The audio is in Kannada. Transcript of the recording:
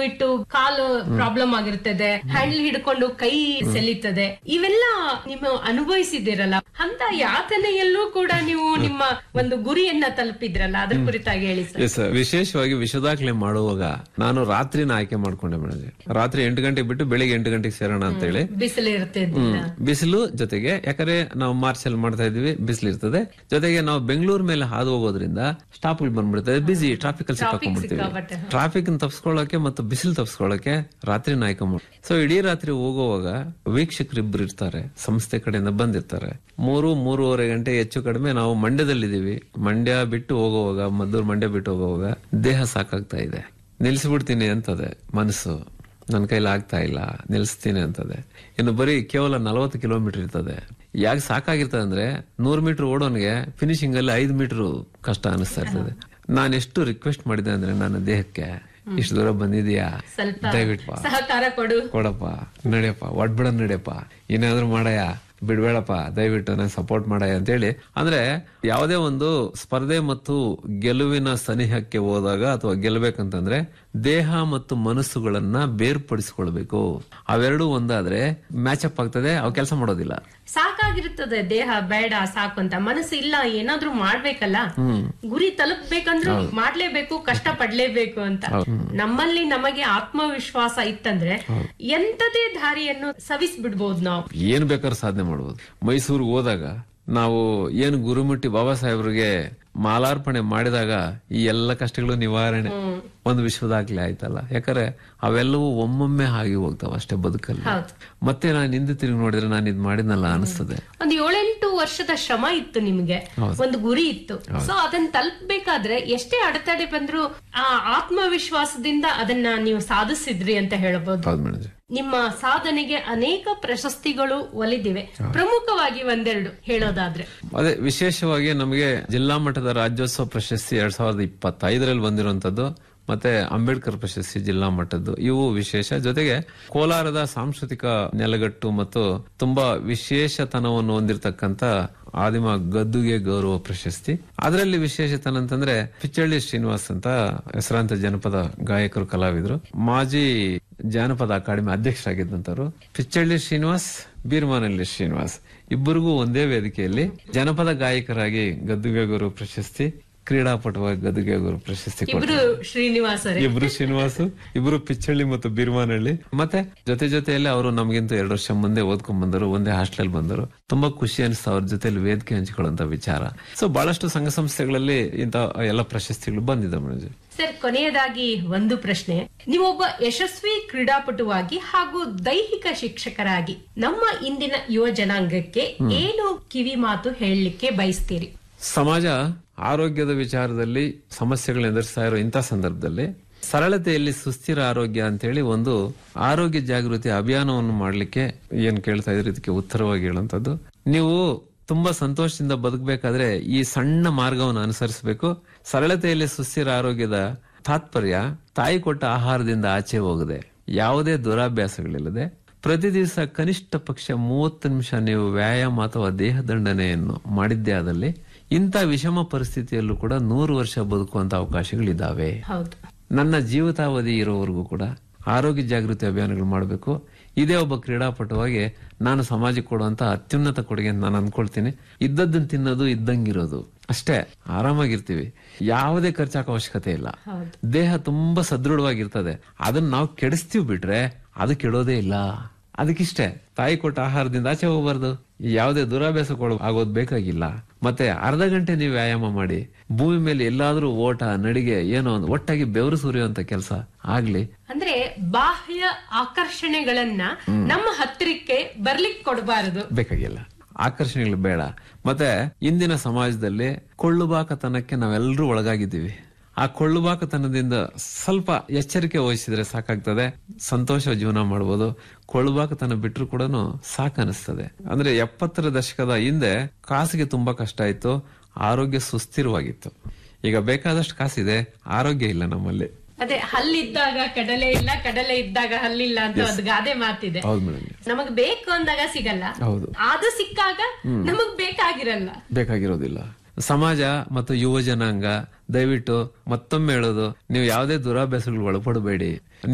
ದಯವಿಟ್ಟು ಕಾಲು ಪ್ರಾಬ್ಲಮ್ ಆಗಿರ್ತದೆ ಹ್ಯಾಂಡಲ್ ಹಿಡ್ಕೊಂಡು ಕೈ ಸೆಲೀತದೆ ಇವೆಲ್ಲ ನೀವು ಅನುಭವಿಸಿದಿರಲ್ಲ ಅಂತ ಯಾತನೆಯಲ್ಲೂ ಕೂಡ ನೀವು ನಿಮ್ಮ ಒಂದು ಗುರಿಯನ್ನ ತಲುಪಿದ್ರಲ್ಲ ಅದ್ರ ಕುರಿತಾಗಿ ಹೇಳಿ ಸರ್ ಎಸ್ ವಿಶೇಷವಾಗಿ ವಿಷದಾಖಲೆ ಮಾಡುವಾಗ ನಾನು ರಾತ್ರಿನ ಆಯ್ಕೆ ಮಾಡ್ಕೊಂಡೆ ಮೇಡಮ್ ರಾತ್ರಿ ಎಂಟು ಗಂಟೆಗೆ ಬಿಟ್ಟು ಬೆಳಿಗ್ಗೆ ಎಂಟು ಗಂಟೆಗೆ ಸೇರೋಣ ಅಂತೇಳಿ ಬಿಸಿಲು ಇರುತ್ತೆ ಹ್ಮ್. ಬಿಸಿಲು ಜೊತೆಗೆ ಯಾಕಂದ್ರೆ ನಾವು ಮಾರ್ಚ್ ಅಲ್ಲಿ ಮಾಡ್ತಾ ಇದ್ವಿ ಬಿಸಿಲು ಇರ್ತದೆ ಜೊತೆಗೆ ನಾವು ಬೆಂಗಳೂರು ಮೇಲೆ ಹಾದು ಹೋಗೋದ್ರಿಂದ ಸ್ಟಾಪ್ ಬಂದ್ಬಿಡ್ತದೆ ಬಿಸಿ ಟ್ರಾಫಿಕ್ ಅಲ್ಲಿ ಸಿಕ್ಕಾಕೊಂಡ್ಬಿಡ್ತೀವಿ ಸಿಕ್ಕಾಪಟ್ಟೆ. ಟ್ರಾಫಿಕ್ ತಪ್ಪಿಸ್ಕೊಳ್ಳೋಕೆ ಮತ್ತು ಬಿಸಿಲು ತಪ್ಪಿಸ್ಕೊಳ್ಳೋಕೆ ರಾತ್ರಿ ನಾಯಕ ಸೊ ಇಡೀ ರಾತ್ರಿ ಹೋಗುವಾಗ ವೀಕ್ಷಕರು ಇಬ್ರು ಇರ್ತಾರೆ ಸಂಸ್ಥೆ ಕಡೆಯಿಂದ ಬಂದಿರ್ತಾರೆ ಮೂರು ಮೂರುವರೆ ಗಂಟೆ ಹೆಚ್ಚು ಕಡಿಮೆ ನಾವು ಮಂಡ್ಯದಲ್ಲಿದ್ದೀವಿ ಮಂಡ್ಯ ಬಿಟ್ಟು ಹೋಗುವಾಗ ಮದ್ದೂರು ಮಂಡ್ಯ ಬಿಟ್ಟು ಹೋಗುವಾಗ ದೇಹ ಸಾಕಾಗ್ತಾ ಇದೆ ನಿಲ್ಸ್ಬಿಡ್ತೀನಿ ಅಂತದೆ ಮನಸ್ಸು ನನ್ನ ಕೈಲಿ ಆಗ್ತಾ ಇಲ್ಲ ನಿಲ್ಲಿಸ್ತೀನಿ ಅಂತದೆ ಇನ್ನು ಬರೀ ಕೇವಲ ನಲವತ್ತು ಕಿಲೋಮೀಟರ್ ಇರ್ತದೆ ಯಾಕೆ ಸಾಕಾಗಿರ್ತದೆ ಅಂದ್ರೆ ನೂರು ಮೀಟರ್ ಓಡೋನ್ಗೆ ಫಿನಿಶಿಂಗ್ ಅಲ್ಲಿ ಐದು ಮೀಟರ್ ಕಷ್ಟ ಅನಿಸ್ತಾ ಇರ್ತದೆ ನಾನು ಎಷ್ಟು ರಿಕ್ವೆಸ್ಟ್ ಮಾಡಿದೆ ಅಂದ್ರೆ ನನ್ನ ದೇಹಕ್ಕೆ ಇಷ್ಟು ದೂರ ಬಂದಿದ್ಯಾ ಸ್ವಲ್ಪ ದಯವಿಟ್ಟು ಬಾ. ಸಹಕಾರ ಕೊಡು ಕೊಡಪ್ಪ ನಡೆಯಪ್ಪ ಒಡ್ಬಿಡ ನಡೆಯಪ್ಪ ಏನಾದ್ರೂ ಮಾಡಯ್ಯ ಬಿಡ್ಬೇಡಪ್ಪ ದಯವಿಟ್ಟು ನಾನು ಸಪೋರ್ಟ್ ಮಾಡಯ್ಯ ಅಂತೇಳಿ ಅಂದ್ರೆ ಯಾವುದೇ ಒಂದು ಸ್ಪರ್ಧೆ ಮತ್ತು ಗೆಲುವಿನ ಸನಿಹಕ್ಕೆ ಹೋದಾಗ ಅಥವಾ ಗೆಲ್ಲಬೇಕಂತಂದ್ರೆ ದೇಹ ಮತ್ತು ಮನಸ್ಸುಗಳನ್ನ ಬೇರ್ಪಡಿಸಿಕೊಳ್ಬೇಕು ಅವೆರಡೂ ಒಂದಾದ್ರೆ ಮ್ಯಾಚ್ ಅಪ್ ಆಗ್ತದೆ ಅವು ಕೆಲಸ ಮಾಡೋದಿಲ್ಲ ಸಾಕಾಗಿರ್ತದೆ ದೇಹ ಬೇಡ ಸಾಕು ಅಂತ ಮನಸ್ಸು ಇಲ್ಲ ಏನಾದ್ರೂ ಮಾಡ್ಬೇಕಲ್ಲ ಗುರಿ ತಲುಪಬೇಕಂದ್ರೂ ಮಾಡ್ಲೇಬೇಕು ಕಷ್ಟ ಪಡ್ಲೇಬೇಕು ಅಂತ ನಮ್ಮಲ್ಲಿ ನಮಗೆ ಆತ್ಮವಿಶ್ವಾಸ ಇತ್ತಂದ್ರೆ ಎಂತದೇ ದಾರಿಯನ್ನು ಸವಿಸ್ಬಿಡ್ಬೋದು ನಾವು ಏನ್ ಬೇಕಾದ್ರೂ ಸಾಧನೆ ಮಾಡ್ಬೋದು ಮೈಸೂರಿಗೆ ಹೋದಾಗ ನಾವು ಏನು ಗುರುಮುಟ್ಟಿ ಬಾಬಾ ಸಾಹೇಬ್ರಿಗೆ ಮಾಲಾರ್ಪಣೆ ಮಾಡಿದಾಗ ಈ ಎಲ್ಲ ಕಷ್ಟಗಳು ನಿವಾರಣೆ ಒಂದು ವಿಶ್ವದಾಗ್ಲೇ ಆಯ್ತಲ್ಲ ಯಾಕಂದ್ರೆ ಅವೆಲ್ಲವೂ ಒಮ್ಮೊಮ್ಮೆ ಆಗಿ ಹೋಗ್ತಾವ ಅಷ್ಟೇ ಬದುಕಲ್ಲಿ ಹೌದು. ಮತ್ತೆ ನಾನು ಹಿಂದೆ ತಿರುಗಿ ನೋಡಿದ್ರೆ ನಾನು ಇದ್ ಮಾಡಿದ್ನಲ್ಲ ಅನಿಸ್ತದೆ ಒಂದು ಏಳೆಂಟು ವರ್ಷದ ಶ್ರಮ ಇತ್ತು ನಿಮ್ಗೆ ಒಂದು ಗುರಿ ಇತ್ತು ಸೊ ಅದನ್ನ ತಲುಪಬೇಕಾದ್ರೆ ಎಷ್ಟೇ ಅಡೆತಡೆ ಬಂದ್ರು ಆ ಆತ್ಮವಿಶ್ವಾಸದಿಂದ ಅದನ್ನ ನೀವು ಸಾಧಿಸಿದ್ರಿ ಅಂತ ಹೇಳಬಹುದು ಹೌದು ಮೇಡಮ್ ನಿಮ್ಮ ಸಾಧನೆಗೆ ಅನೇಕ ಪ್ರಶಸ್ತಿಗಳು ಒಲಿದಿವೆ ಪ್ರಮುಖವಾಗಿ ಒಂದೆರಡು ಹೇಳೋದಾದ್ರೆ ಅದೇ ವಿಶೇಷವಾಗಿ ನಮಗೆ ಜಿಲ್ಲಾ ಮಟ್ಟದ ರಾಜ್ಯೋತ್ಸವ ಪ್ರಶಸ್ತಿ ಎರಡ್ ಸಾವಿರದ ಇಪ್ಪತ್ತೈದರಲ್ಲಿ ಬಂದಿರುವಂತದ್ದು ಮತ್ತೆ ಅಂಬೇಡ್ಕರ್ ಪ್ರಶಸ್ತಿ ಜಿಲ್ಲಾ ಮಟ್ಟದ್ದು ಇವು ವಿಶೇಷ ಜೊತೆಗೆ ಕೋಲಾರದ ಸಾಂಸ್ಕೃತಿಕ ನೆಲಗಟ್ಟು ಮತ್ತು ತುಂಬಾ ವಿಶೇಷತನವನ್ನು ಹೊಂದಿರತಕ್ಕಂತ ಆದಿಮ ಗದ್ದುಗೆ ಗೌರವ ಪ್ರಶಸ್ತಿ ಅದರಲ್ಲಿ ವಿಶೇಷತನ ಅಂತಂದ್ರೆ ಪಿಚ್ಚಳ್ಳಿ ಶ್ರೀನಿವಾಸ್ ಅಂತ ಹೆಸರಾಂತ ಜನಪದ ಗಾಯಕರು ಕಲಾವಿದರು ಮಾಜಿ ಜಾನಪದ ಅಕಾಡೆಮಿ ಅಧ್ಯಕ್ಷರಾಗಿದ್ದಂತರು ಪಿಚ್ಚಳ್ಳಿ ಶ್ರೀನಿವಾಸ್ ಬೀರ್ಮಾನಳ್ಳಿ ಶ್ರೀನಿವಾಸ್ ಇಬ್ಬರಿಗೂ ಒಂದೇ ವೇದಿಕೆಯಲ್ಲಿ ಜನಪದ ಗಾಯಕರಾಗಿ ಗದ್ದುಗೆ ಗುರು ಪ್ರಶಸ್ತಿ ಕ್ರೀಡಾಪಟುವಾಗಿ ಗದ್ದುಗೆ ಗುರು ಪ್ರಶಸ್ತಿ ಕೊಟ್ಟರು. ಇಬ್ರು ಶ್ರೀನಿವಾಸರೇ ಇಬ್ರು ಶ್ರೀನಿವಾಸು ಇಬ್ರು ಪಿಚ್ಚಳ್ಳಿ ಮತ್ತು ಬಿರ್ಮಾನಹಳ್ಳಿ ಮತ್ತೆ ಜೊತೆ ಜೊತೆಯಲ್ಲಿ ಅವರು ನಮಗಿಂತ ಎರಡು ವರ್ಷ ಮುಂದೆ ಓದ್ಕೊಂಡ್ ಬಂದರು ಒಂದೇ ಹಾಸ್ಟೆಲ್ ಬಂದರು ತುಂಬಾ ಖುಷಿ ಅನಿಸ್ತು ಅವ್ರ ಜೊತೆಲಿ ವೇದಿಕೆ ಹಂಚಿಕೊಳ್ಳುವಂತ ವಿಚಾರ ಸೊ ಬಹಳಷ್ಟು ಸಂಘ ಸಂಸ್ಥೆಗಳಲ್ಲಿ ಇಂತ ಎಲ್ಲ ಪ್ರಶಸ್ತಿಗಳು ಬಂದಿದೆ ಮನೋಜ್ ಸರ್ ಕೊನೆಯದಾಗಿ ಒಂದು ಪ್ರಶ್ನೆ ನೀವೊಬ್ಬ ಯಶಸ್ವಿ ಕ್ರೀಡಾಪಟುವಾಗಿ ಹಾಗೂ ದೈಹಿಕ ಶಿಕ್ಷಕರಾಗಿ ನಮ್ಮ ಇಂದಿನ ಯುವ ಜನಾಂಗಕ್ಕೆ ಏನು ಕಿವಿ ಮಾತು ಹೇಳಲಿಕ್ಕೆ ಬಯಸ್ತೀರಿ ಸಮಾಜ ಆರೋಗ್ಯದ ವಿಚಾರದಲ್ಲಿ ಸಮಸ್ಯೆಗಳನ್ನ ಎದುರಿಸ್ತಾ ಇರೋ ಇಂಥ ಸಂದರ್ಭದಲ್ಲಿ ಸರಳತೆಯಲ್ಲಿ ಸುಸ್ಥಿರ ಆರೋಗ್ಯ ಅಂತೇಳಿ ಒಂದು ಆರೋಗ್ಯ ಜಾಗೃತಿ ಅಭಿಯಾನವನ್ನು ಮಾಡಲಿಕ್ಕೆ ಏನ್ ಕೇಳ್ತಾ ಇದ್ರಿ ಇದಕ್ಕೆ ಉತ್ತರವಾಗಿ ಹೇಳುವಂತದ್ದು ನೀವು ತುಂಬಾ ಸಂತೋಷದಿಂದ ಬದುಕಬೇಕಾದ್ರೆ ಈ ಸಣ್ಣ ಮಾರ್ಗವನ್ನು ಅನುಸರಿಸಬೇಕು ಸರಳತೆಯಲ್ಲಿ ಸುಸ್ಥಿರ ಆರೋಗ್ಯದ ತಾತ್ಪರ್ಯ ತಾಯಿ ಕೊಟ್ಟ ಆಹಾರದಿಂದ ಆಚೆ ಹೋಗದೆ ಯಾವುದೇ ದುರಾಭ್ಯಾಸಗಳಿಲ್ಲದೆ ಪ್ರತಿ ದಿವಸ ಕನಿಷ್ಠ ಪಕ್ಷ ಮೂವತ್ತು ನಿಮಿಷ ನೀವು ವ್ಯಾಯಾಮ ಅಥವಾ ದೇಹ ದಂಡನೆಯನ್ನು ಮಾಡಿದ್ದೇ ಆದಲ್ಲಿ ಇಂಥ ವಿಷಮ ಪರಿಸ್ಥಿತಿಯಲ್ಲೂ ಕೂಡ ನೂರು ವರ್ಷ ಬದುಕುವಂತ ಅವಕಾಶಗಳಿದ್ದಾವೆ ಹೌದು ನನ್ನ ಜೀವಿತಾವಧಿ ಇರೋವರೆಗೂ ಕೂಡ ಆರೋಗ್ಯ ಜಾಗೃತಿ ಅಭಿಯಾನಗಳು ಮಾಡಬೇಕು ಇದೇ ಒಬ್ಬ ಕ್ರೀಡಾಪಟುವಾಗಿ ನಾನು ಸಮಾಜಕ್ಕೆ ಕೊಡುವಂತ ಅತ್ಯುನ್ನತ ಕೊಡುಗೆ ಅಂತ ನಾನು ಅನ್ಕೊಳ್ತೀನಿ ಇದ್ದದ್ದನ್ನು ತಿನ್ನೋದು ಇದ್ದಂಗಿರೋದು ಅಷ್ಟೇ ಆರಾಮಾಗಿರ್ತೀವಿ ಯಾವುದೇ ಖರ್ಚಾಕ ಅವಶ್ಯಕತೆ ಇಲ್ಲ ಹೌದು. ದೇಹ ತುಂಬಾ ಸದೃಢವಾಗಿರ್ತದೆ ಅದನ್ನ ನಾವು ಕೆಡಿಸ್ತೀವಿ ಬಿಟ್ರೆ ಅದು ಕೆಡೋದೇ ಇಲ್ಲ ಅದಕ್ಕಿಷ್ಟೇ ತಾಯಿ ಕೊಟ್ಟ ಆಹಾರದಿಂದ ಆಚೆ ಹೋಗಬಾರ್ದು ಯಾವುದೇ ದುರಾಭ್ಯಾಸಗಳು ಆಗೋದು ಬೇಕಾಗಿಲ್ಲ ಮತ್ತೆ ಅರ್ಧ ಗಂಟೆ ನೀವು ವ್ಯಾಯಾಮ ಮಾಡಿ ಭೂಮಿ ಮೇಲೆ ಎಲ್ಲಾದ್ರೂ ಓಟ ನಡಿಗೆ ಏನೋ ಒಂದು ಒಟ್ಟಾಗಿ ಬೆವರು ಸುರಿಯುವಂತ ಕೆಲಸ ಆಗ್ಲಿ ಅಂದ್ರೆ ಬಾಹ್ಯ ಆಕರ್ಷಣೆಗಳನ್ನ ನಮ್ಮ ಹತ್ತಿರಕ್ಕೆ ಬರ್ಲಿಕ್ಕೆ ಕೊಡಬಾರದು ಬೇಕಾಗಿಲ್ಲ ಆಕರ್ಷಣೆಗಳು ಬೇಡ ಮತ್ತೆ ಇಂದಿನ ಸಮಾಜದಲ್ಲಿ ಕೊಳ್ಳುಬಾಕತನಕ್ಕೆ ನಾವೆಲ್ಲರೂ ಒಳಗಾಗಿದ್ದೀವಿ ಆ ಕೊಳ್ಳುಬಾಕತನದಿಂದ ಸ್ವಲ್ಪ ಎಚ್ಚರಿಕೆ ವಹಿಸಿದ್ರೆ ಸಾಕಾಗ್ತದೆ ಸಂತೋಷ ಜೀವನ ಮಾಡ್ಬೋದು ಕೊಳ್ಳುಬಾಕತನ ಬಿಟ್ಟರು ಕೂಡ ಸಾಕನಿಸ್ತದೆ ಅಂದ್ರೆ ಎಪ್ಪತ್ತರ ದಶಕದ ಹಿಂದೆ ಕಾಸಿಗೆ ತುಂಬಾ ಕಷ್ಟ ಇತ್ತು ಆರೋಗ್ಯ ಸುಸ್ಥಿರವಾಗಿತ್ತು ಈಗ ಬೇಕಾದಷ್ಟು ಕಾಸಿದೆ ಆರೋಗ್ಯ ಇಲ್ಲ ನಮ್ಮಲ್ಲಿ ಅದೇ ಹಲ್ಲಿದ್ದಾಗ ಕಡಲೆ ಇಲ್ಲ ಕಡಲೆ ಇದ್ದಾಗ ಹಲ್ಲಿಲ್ಲ ಅಂತ ಒಂದು ಗಾದೆ ಮಾತಿದೆ ಹೌದು ಮೇಡಮ್ ನಮಗ್ ಬೇಕು ಅಂದಾಗ ಸಿಗಲ್ಲ ಹೌದು ಅದು ಸಿಕ್ಕಾಗ ನಮಗ್ ಬೇಕಾಗಿರಲ್ಲ ಬೇಕಾಗಿರೋದಿಲ್ಲ ಸಮಾಜ ಮತ್ತು ಯುವ ಜನಾಂಗ ದಯವಿಟ್ಟು ಮತ್ತೊಮ್ಮೆ ಹೇಳೋದು ನೀವು ಯಾವುದೇ ದುರಾಭ್ಯಾಸಗಳು ಒಳಪಡಬೇಡಿ